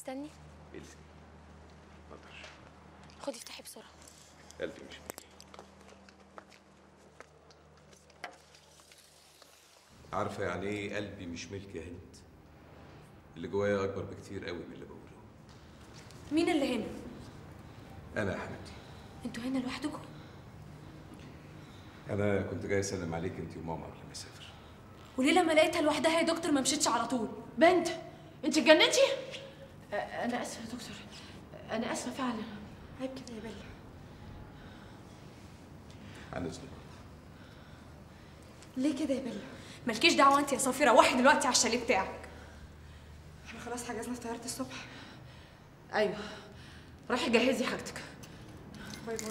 مستني إلزي ما اقدرش خدي افتحي بسرعه قلبي مش ملكي عارفة يعني ايه قلبي مش ملك يا هند اللي جوايا أكبر بكتير قوي من اللي بقوله مين اللي هنا أنا يا حبيبتي انتوا هنا لوحدكم أنا كنت جاي أسلم عليك أنت وماما قبل ما أسافر وليه لما لقيتها لوحدها يا دكتور ما مشيتش على طول بنت انت اتجننتي أ- انا اسفه يا دكتور انا اسفه فعلا عيب كده يا بلا عن إذنك ليه كده يا بلا مالكيش دعوه انت يا صافي روحي دلوقتي على الشاليه بتاعك احنا خلاص حجزنا في طياره الصبح ايوه روحي جهزي حاجتك باي باي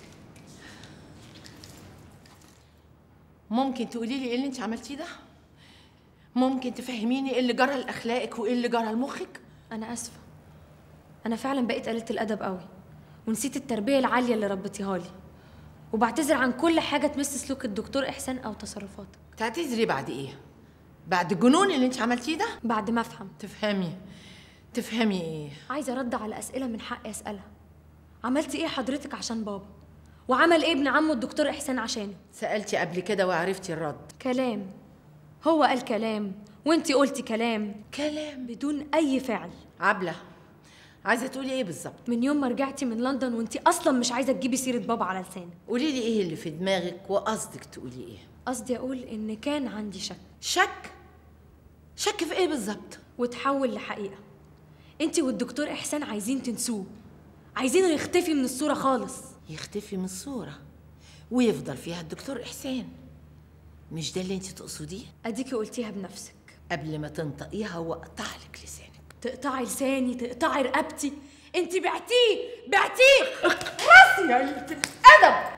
ممكن تقولي لي ايه اللي انت عملتيه ده ممكن تفهميني ايه اللي جرى لاخلاقك وايه اللي جرى لمخك انا اسفه انا فعلا بقيت قليله الادب قوي ونسيت التربيه العاليه اللي ربيتيها لي وبعتذر عن كل حاجه تمس سلوك الدكتور احسان او تصرفاته تعتذري بعد ايه بعد الجنون اللي انت عملتيه ده بعد ما افهم تفهمي تفهمي ايه عايزه ارد على اسئله من حقي اسالها عملتي ايه حضرتك عشان بابا وعمل ايه ابن عمه الدكتور احسان عشانه سالتي قبل كده وعرفتي الرد كلام هو قال كلام وانتي قلتي كلام كلام بدون اي فعل عبله عايزه تقولي ايه بالظبط من يوم ما رجعتي من لندن وانتي اصلا مش عايزه تجيبي سيره بابا على لسانك قولي لي ايه اللي في دماغك وقصدك تقولي ايه قصدي اقول ان كان عندي شك شك شك في ايه بالظبط وتحول لحقيقه انتي والدكتور احسان عايزين تنسوه عايزينه يختفي من الصوره خالص يختفي من الصوره ويفضل فيها الدكتور احسان مش ده اللي انت تقصديه اديكي قلتيها بنفسك قبل ما تنطقيها واقطع لك لسانك تقطعي لساني تقطعي رقبتي انتي بعتيه بعتيه اخرسي يا قلة الادب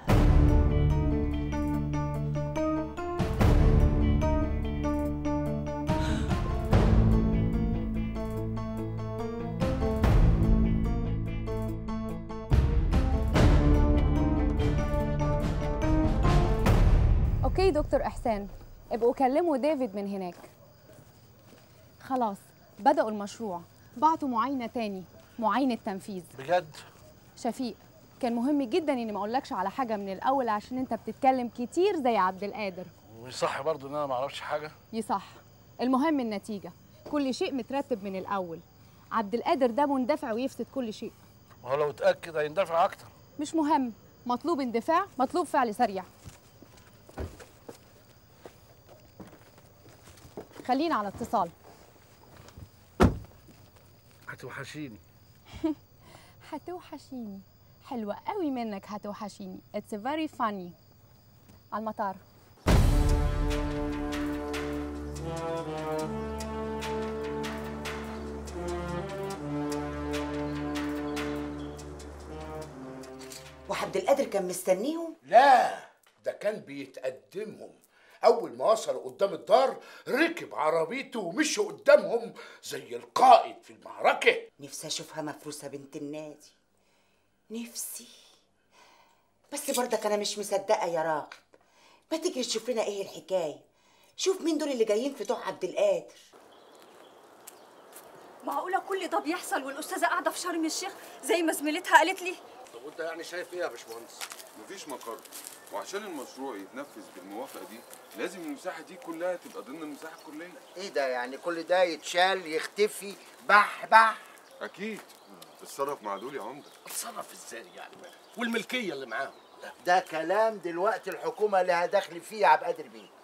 اوكي دكتور احسان ابقوا كلموا ديفيد من هناك خلاص بدأوا المشروع بعتوا معاينة تاني معاينة تنفيذ بجد شفيق كان مهم جدا اني ما اقولكش على حاجة من الاول عشان انت بتتكلم كتير زي عبد القادر ويصح برضو ان انا ما اعرفش حاجه يصح المهم النتيجة كل شيء مترتب من الاول عبد القادر ده مندفع ويفسد كل شيء ما هو لو اتاكد هيندفع اكتر مش مهم مطلوب اندفاع مطلوب فعل سريع خلينا على اتصال هتوحشيني هتوحشيني حلوة قوي منك هتوحشيني It's very funny على المطار وعبد القادر كان مستنيهم لا ده كان بيتقدمهم أول ما وصلوا قدام الدار ركب عربيته ومشي قدامهم زي القائد في المعركة نفسي اشوفها مفروسه بنت النادي نفسي بس برضك انا مش مصدقه يا راغب ما تيجي تشوف لنا ايه الحكايه شوف مين دول اللي جايين في طوع عبد القادر معقولة كل ده بيحصل والأستاذة قاعدة في شرم الشيخ زي ما زميلتها قالت لي؟ طب وانت يعني شايف ايه يا باشمهندس مفيش مقر وعشان المشروع يتنفذ بالموافقه دي لازم المساحه دي كلها تبقى ضمن المساحه الكليه ايه ده يعني كل ده يتشال يختفي بح بح اكيد اتصرف مع دول يا عمده اتصرف ازاي يعني والملكيه اللي معاهم ده كلام دلوقتي الحكومه لها دخل فيه يا عبد القادر بيه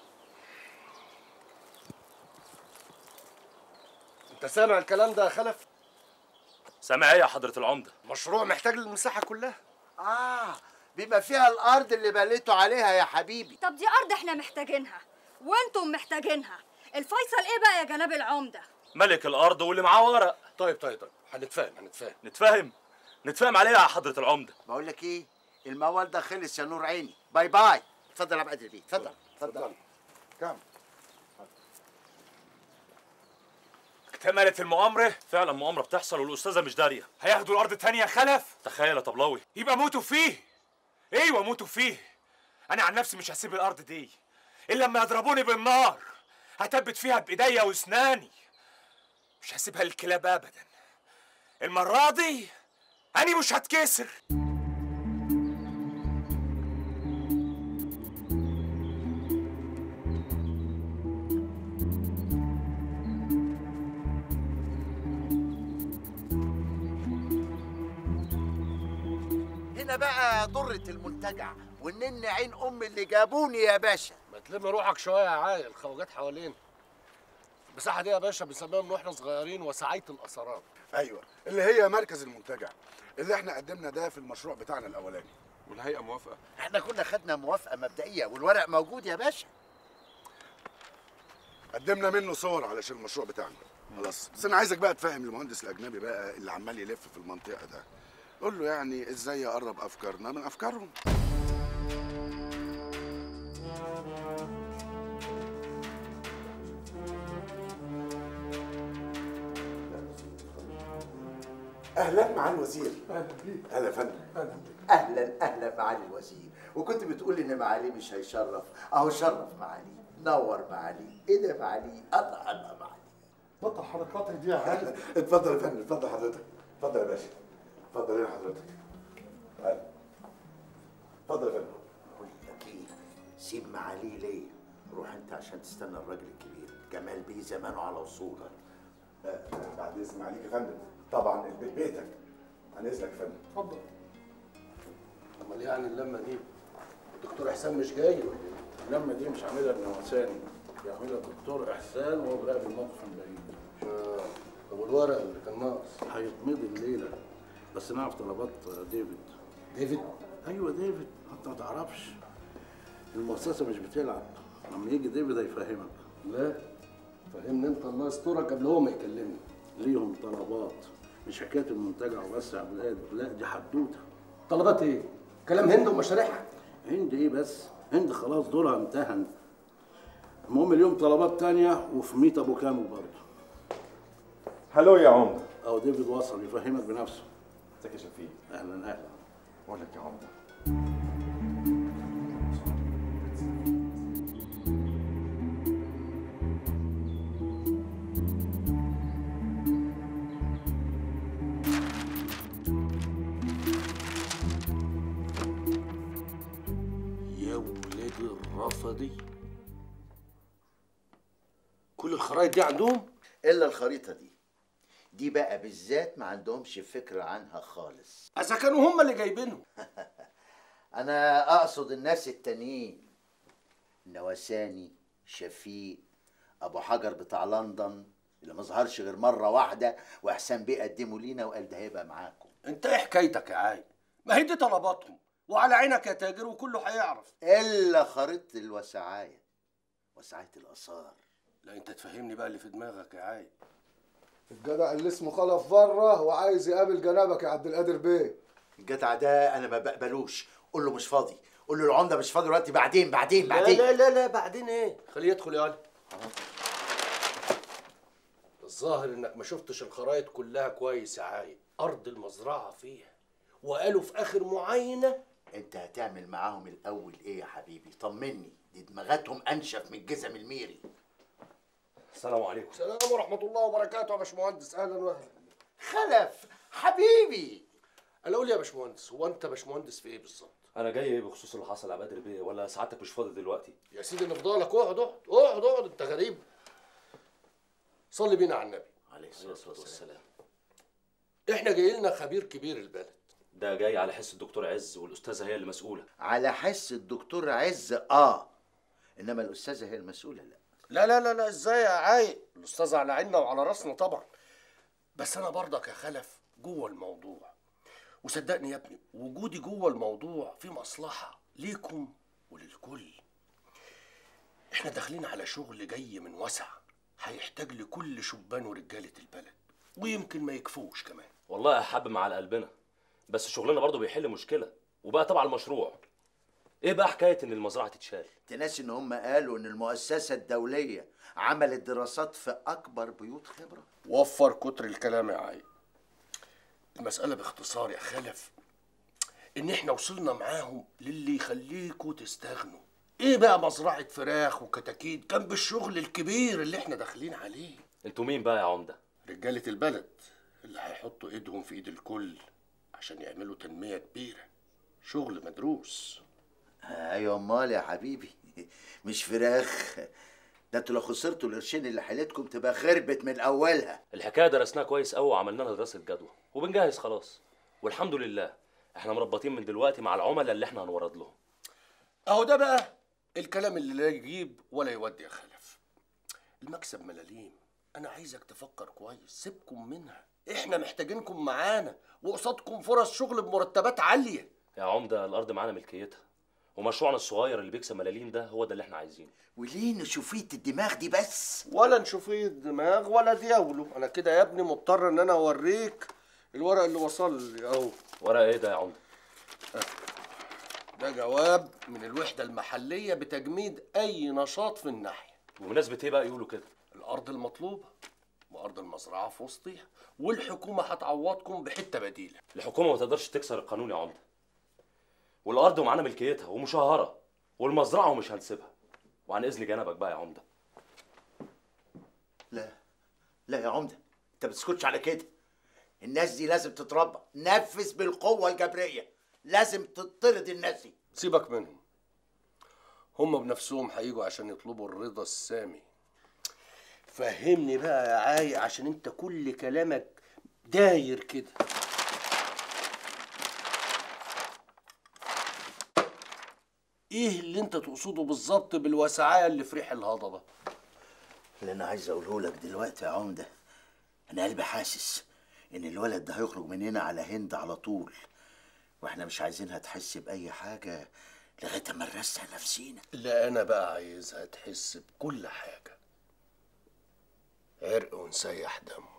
انت سامع الكلام ده يا خلف سامع ايه يا حضرة العمدة؟ مشروع محتاج المساحه كلها اه بيبقى فيها الارض اللي بليتوا عليها يا حبيبي طب دي أرض إحنا محتاجينها وأنتم محتاجينها الفيصل إيه بقى يا جناب العمدة؟ ملك الأرض واللي معاه ورق طيب طيب طيب هنتفاهم هنتفاهم نتفاهم نتفاهم عليه يا حضرة العمدة بقول لك ايه الموال ده خلص يا نور عيني باي باي اتفضل يا عبد القادر بيه اتفضل اتفضل كم اكتملت المؤامرة فعلا مؤامرة بتحصل والأستاذة مش دارية هياخدوا الارض تانية يا خلف تخيل يا طبلاوي يبقى موتوا فيه ايوه موتوا فيه انا عن نفسي مش هسيب الارض دي الا لما يضربوني بالنار هثبت فيها بايديا واسناني مش هسيبها للكلاب ابدا المرة دي أنا مش هتكسر هنا بقى ضرة المنتجع والنن عين ام اللي جابوني يا باشا ما تلم روحك شويه يا عايل الخواجات حوالينا المساحه دي يا باشا بنسميها من واحنا صغيرين وسعيه الاثرات ايوه اللي هي مركز المنتجع اللي احنا قدمنا ده في المشروع بتاعنا الاولاني والهيئه موافقه احنا كنا خدنا موافقة مبدئية والورق موجود يا باشا قدمنا منه صور علشان المشروع بتاعنا خلاص بس انا عايزك بقى تفهم المهندس الاجنبي بقى اللي عمال يلف في المنطقه ده قول له يعني ازاي يقرب افكارنا من افكارهم اهلا مع الوزير اهلا بيك اهلا يا فندم اهلا اهلا معالي الوزير وكنت بتقول ان معالي مش هيشرف اهو شرف معالي نور معالي ايه ده معالي الله الله معالي بطل حركاتك دي يا علي اتفضل يا فندم اتفضل حضرتك اتفضل يا باشا اتفضل هنا حضرتك تعال. اتفضل يا فندم بقول لك ايه سيب معالي ليه روح انت عشان تستنى الراجل الكبير جمال بيه زمانه على وصولك آه، آه، بعد اذن عليك يا فندم طبعا البيت بيتك عن اذنك يا فندم اتفضل امال يعني اللمه دي الدكتور حسام مش جاي ولا ايه؟ اللمه دي مش عاملها ابن وساني بيعملها الدكتور احسان وهو بيراقب الموقف من بعيد اه طب والورق اللي كان ناقص هيتمضي الليله بس نعرف طلبات ديفيد ديفيد ايوه ديفيد انت ما تعرفش المؤسسه مش بتلعب لما يجي ديفيد هيفهمك لا فهمني انت الله يسترك قبل هو ما يكلمني ليهم طلبات مش حكايه المنتجع وبس يا عبد القادر لا دي حدوته طلبات ايه؟ كلام هند ومشاريعها هند ايه بس هند خلاص دورها انتهى المهم اليوم طلبات تانية وفي ميت ابو كامل برضه هلو يا عمده او ديفيد وصل يفهمك بنفسه ازيك يا شفيق اهلا اهلا بقول لك يا عمده يا ولاد الرفضي كل الخرايط دي عندهم الا الخريطه دي دي بقى بالذات ما عندهمش فكره عنها خالص اذا كانوا هم اللي جايبينهم انا اقصد الناس التانيين نواساني شفيق ابو حجر بتاع لندن اللي ما ظهرش غير مره واحده واحسان بيه قدمه لينا وقال ده هيبقى معاكم انت ايه حكايتك يا عاي ما هي دي طلباتهم وعلى عينك يا تاجر وكله هيعرف الا خريطه الوسعايه وسعايه الاثار لا انت تفهمني بقى اللي في دماغك يا عاي الجدع اللي اسمه خلف بره وعايز يقابل جنابك يا عبد القادر بيه الجدع ده انا ما بقبلوش قول له مش فاضي قول له العمده مش فاضي دلوقتي بعدين بعدين لا بعدين لا لا لا بعدين ايه خليه يدخل يا علي الظاهر انك ما شفتش الخرايط كلها كويس يا عاي ارض المزرعه فيها وقالوا في اخر معاينه انت هتعمل معاهم الاول ايه يا حبيبي طمني دي دماغاتهم انشف من الجزم الميري السلام عليكم السلام ورحمه الله وبركاته يا باشمهندس اهلا وسهلا خلف حبيبي انا اقول يا باشمهندس هو انت باشمهندس في ايه بالظبط انا جاي بخصوص اللي حصل يا بدر بيه ولا سعادتك مش فاضي دلوقتي يا سيدي نفضلك اقعد اقعد اقعد اقعد انت غريب صلي بينا على النبي عليه الصلاه والسلام احنا جاي لنا خبير كبير البلد ده جاي على حس الدكتور عز والاستاذه هي اللي مسؤوله على حس الدكتور عز اه انما الاستاذه هي المسؤوله لا لا لا لا لا ازاي يا عاي الاستاذ على عيننا وعلى راسنا طبعا بس انا برضك يا خلف جوه الموضوع وصدقني يا ابني وجودي جوه الموضوع في مصلحه ليكم وللكل احنا داخلين على شغل جاي من وسع هيحتاج لكل شبان ورجاله البلد ويمكن ما يكفوش كمان والله يا حبم على قلبنا بس شغلنا برضه بيحل مشكله وبقى تبع المشروع ايه بقى حكايه ان المزرعه تتشال تناسي ان هم قالوا ان المؤسسه الدوليه عملت دراسات في اكبر بيوت خبره وفر كتر الكلام يا عاي المسألة باختصار يا خلف إن إحنا وصلنا معاهم للي يخليكوا تستغنوا إيه بقى مزرعة فراخ وكتاكيت جنب الشغل الكبير اللي إحنا داخلين عليه انتوا مين بقى يا عمده رجالة البلد اللي هيحطوا ايدهم في ايد الكل عشان يعملوا تنمية كبيرة شغل مدروس ايوه امال يا حبيبي مش فراخ ده انتوا لو خسرتوا القرشين اللي حيلتكم تبقى خربت من اولها الحكايه درسناها كويس قوي وعملنا لها دراسه جدوى وبنجهز خلاص والحمد لله احنا مربطين من دلوقتي مع العملاء اللي احنا هنورد لهم اهو ده بقى الكلام اللي لا يجيب ولا يودي يا خلف المكسب ملاليم انا عايزك تفكر كويس سيبكم منها احنا محتاجينكم معانا وقصادكم فرص شغل بمرتبات عاليه يا عمده الارض معانا ملكيتها ومشروعنا الصغير اللي بيكسب ملاليم ده هو ده اللي احنا عايزينه وليه نشوفية الدماغ دي بس ولا نشوفيه الدماغ ولا دياوله انا كده يا ابني مضطر ان انا اوريك الورق اللي وصل لي اهو ورق ايه ده يا عمده ده جواب من الوحده المحليه بتجميد اي نشاط في الناحيه بمناسبه ايه بقى يقولوا كده الارض المطلوبه وارض المزرعه في وسطيها والحكومه هتعوضكم بحته بديله الحكومه ما تقدرش تكسر القانون يا عمده والارض ومعانا ملكيتها ومشهره والمزرعه ومش هنسيبها وعن اذن جنبك بقى يا عمده لا لا يا عمده انت ما بتسكتش على كده الناس دي لازم تتربى نفذ بالقوه الجبريه لازم تطرد الناس دي سيبك منهم هم بنفسهم هيجوا عشان يطلبوا الرضا السامي فهمني بقى يا عاي عشان انت كل كلامك داير كده ايه اللي انت تقصده بالظبط بالوسعايه اللي في ريح الهضبه اللي انا عايز اقوله لك دلوقتي يا عمده انا قلبي حاسس ان الولد ده هيخرج من هنا على هند على طول واحنا مش عايزينها تحس باي حاجه لغايه ما نرسع نفسينا لا انا بقى عايزها تحس بكل حاجه عرق ونسيح دمه